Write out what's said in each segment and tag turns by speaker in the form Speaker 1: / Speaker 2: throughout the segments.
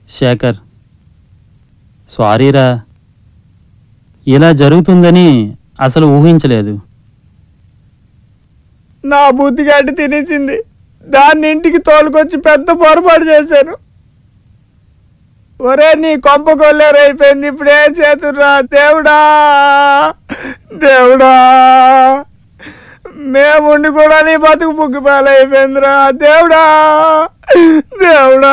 Speaker 1: శేఖర్ సారీరా ఇలా జరుగుతుందని అసలు ఊహించలేదు
Speaker 2: నా బుద్ధి గడ్డి తినేసింది దాన్ని ఇంటికి తోలుకొచ్చి పెద్ద పొరపాటు చేశాను ఒరే నీ కొంప కొల్లేరు అయిపోయింది ఇప్పుడు ఏం చేతుర్రా దేవుడా దేవుడా మేముండి కూడా నీ బతుకు బుగ్గి పాలైపోయిందిరా దేవుడా దేవుడా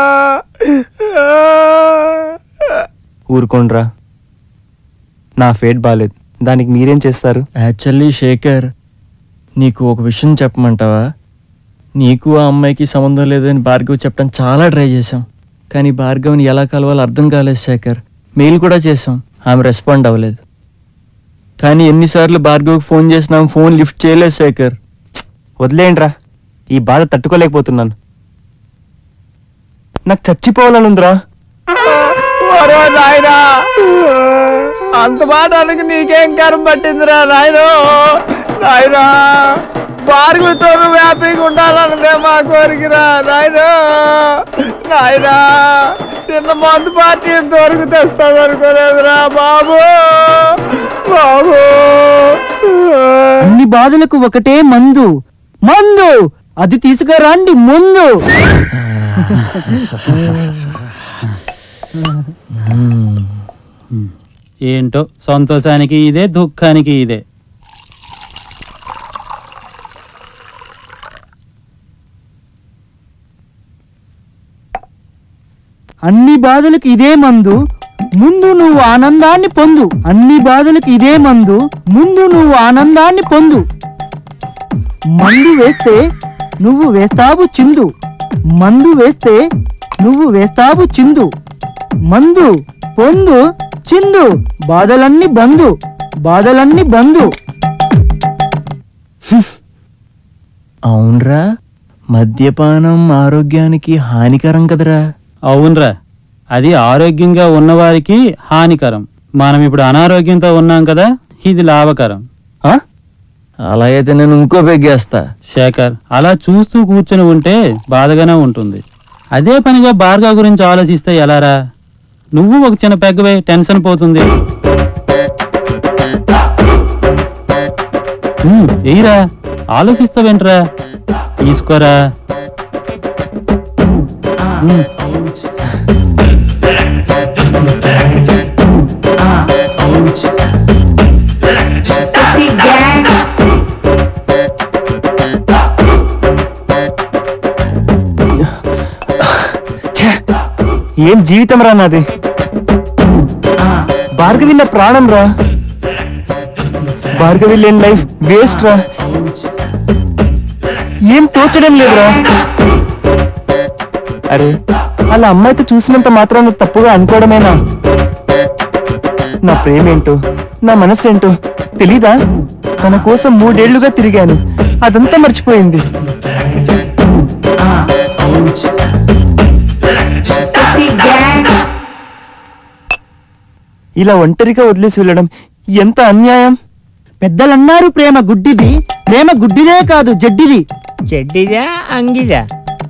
Speaker 3: ఊరుకోండ్రా నా ఫేట్ బాలేదు దానికి మీరేం చేస్తారు
Speaker 4: యాక్చువల్లీ శేఖర్ నీకు ఒక విషయం చెప్పమంటావా నీకు ఆ అమ్మాయికి సంబంధం లేదని భార్గవ్ చెప్పడం చాలా ట్రై చేశాం కానీ భార్గవ్ని ఎలా కలవాలో అర్థం కాలేదు శేఖర్ మెయిల్ కూడా చేసాం ఆమె రెస్పాండ్ అవ్వలేదు కానీ ఎన్నిసార్లు భార్గవ్కి ఫోన్ చేసినాం ఫోన్ లిఫ్ట్ చేయలేదు శేఖర్
Speaker 3: వదిలేయండిరా ఈ బాధ తట్టుకోలేకపోతున్నాను నాకు చచ్చిపోవాలనుందిరా
Speaker 2: ఒరే నాయనా అంత మాట అనకు నీకేం కరం పట్టిందిరా నాయనో నాయనా భార్గవతో హ్యాపీగా ఉండాలన్నదే మా కోరికరా నాయనా నాయనా చిన్న మందు పార్టీ ఇంతవరకు తెస్తావు అనుకోలేదురా బాబు బాబు
Speaker 5: అన్ని బాధలకు ఒకటే మందు మందు అది తీసుకురండి ముందు
Speaker 1: ఏంటో సంతోషానికి ఇదే దుఃఖానికి ఇదే
Speaker 5: అన్ని బాధలకు ఇదే మందు ముందు నువ్వు ఆనందాన్ని పొందు అన్ని బాధలకు ఇదే మందు ముందు నువ్వు ఆనందాన్ని పొందు మందు వేస్తే నువ్వు వేస్తావు చిందు మందు వేస్తే నువ్వు వేస్తావు చిందు మందు పొందు చిందు బాధలన్నీ బందు బాధలన్నీ బందు
Speaker 4: అవునరా మద్యపానం ఆరోగ్యానికి హానికరం కదరా
Speaker 1: అవునరా అది ఆరోగ్యంగా ఉన్నవారికి హానికరం మనం ఇప్పుడు అనారోగ్యంతో ఉన్నాం కదా ఇది లాభకరం
Speaker 4: ఆ? అలా అయితే నేను ఇంకో పెగ్గేస్తా
Speaker 1: శేఖర్ అలా చూస్తూ కూర్చొని ఉంటే బాధగానే ఉంటుంది అదే పనిగా భార్గవ్ గురించి ఆలోచిస్తే ఎలారా నువ్వు ఒక చిన్న పెగ్గవే టెన్షన్ పోతుంది ఉమ్, ఎయ్యిరా ఆలోచిస్తావేంట్రా తీసుకోరా ఉమ్.
Speaker 3: ఛే! ఏం జీవితం రా నాది భార్గవి నా ప్రాణం రా భార్గవి లేని లైఫ్ వేస్ట్ రా ఏం తోచడం లేదురా అరే అలా అమ్మాయితో చూసినంత మాత్రాన తప్పుగా అనుకోవడమేనా నా ప్రేమేంటో నా మనసేంటో తెలీదా తన కోసం మూడేళ్లుగా తిరిగాను అదంతా మర్చిపోయింది ఇలా ఒంటరిగా వదిలేసి వెళ్ళడం ఎంత అన్యాయం
Speaker 5: పెద్దలన్నారు ప్రేమ గుడ్డిది ప్రేమ గుడ్డిదే కాదు జడ్డిది
Speaker 2: చెడ్డిదా అంగిదా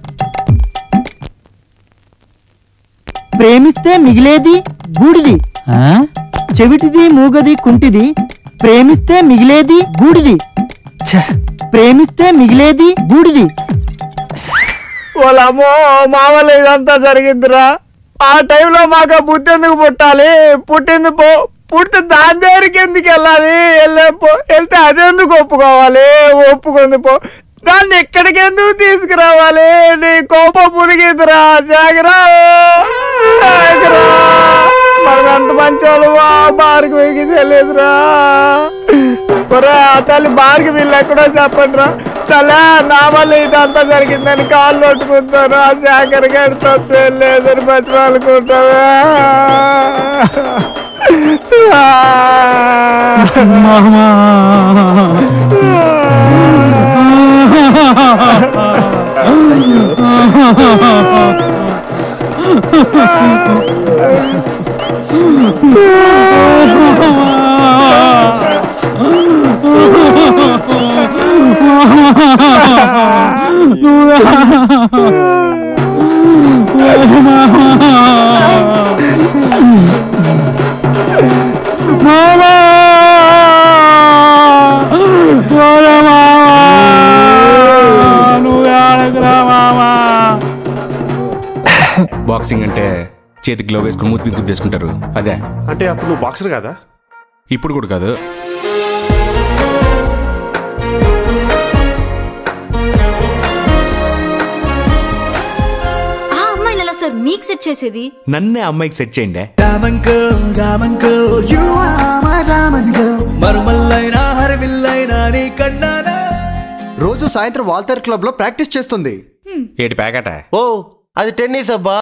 Speaker 5: ప్రేమిస్తే మిగిలేది గూడిది
Speaker 1: ఆ?
Speaker 5: చెవిటిది మూగది కుంటిది ప్రేమిస్తే మిగిలేది గూడిది
Speaker 3: ఛే!
Speaker 5: ప్రేమిస్తే మిగిలేది గూడిది
Speaker 2: వాళ్ళమ్మో మామూలు ఇదంతా జరిగిందిరా ఆ టైంలో మాకు ఆ బుద్ధి ఎందుకు పుట్టాలి పుట్టింది పో పుడితే దాని దగ్గరికి ఎందుకు వెళ్ళాలి వెళ్ళే పో వెళ్తే అదెందుకు ఒప్పుకోవాలి ఒప్పుకుంది పో దాన్ని ఇక్కడికి ఎందుకు తీసుకురావాలి నీ కోపం పురిగిందిరా జాగరా జాగరా మనం ఎంత మంచోళ్ళు భార్గవికి తెలియదురా ఒరే ఆ తల్లి బార్కి వీళ్ళు ఎక్కడో చెప్పండి రా చలా నా వల్ల ఇదంతా జరిగిందని కాళ్ళు కొట్టుకుంటారు ఆ శేఖర్ గారితో లేదని బతిమాలుకుంటావా
Speaker 1: ఆ
Speaker 6: బాక్సింగ్ అంటే చేతికి గ్లో వేసుకుని మూతి మీద గుద్దేసుకుంటారు అదే
Speaker 7: అంటే అప్పుడు నువ్వు బాక్సర్ కదా
Speaker 6: ఇప్పుడు కూడా కాదు
Speaker 8: ఆ అమ్మాయిని ఎలా సార్ మీకు సెట్ చేసేది
Speaker 6: నన్నే అమ్మాయికి సెట్ చేయండి
Speaker 9: రోజు సాయంత్రం వాల్తేర్ క్లబ్ లో ప్రాక్టీస్ చేస్తుంది
Speaker 6: ఏటి ప్యాకెట
Speaker 9: ఓ అది టెన్నిస్ అబ్బా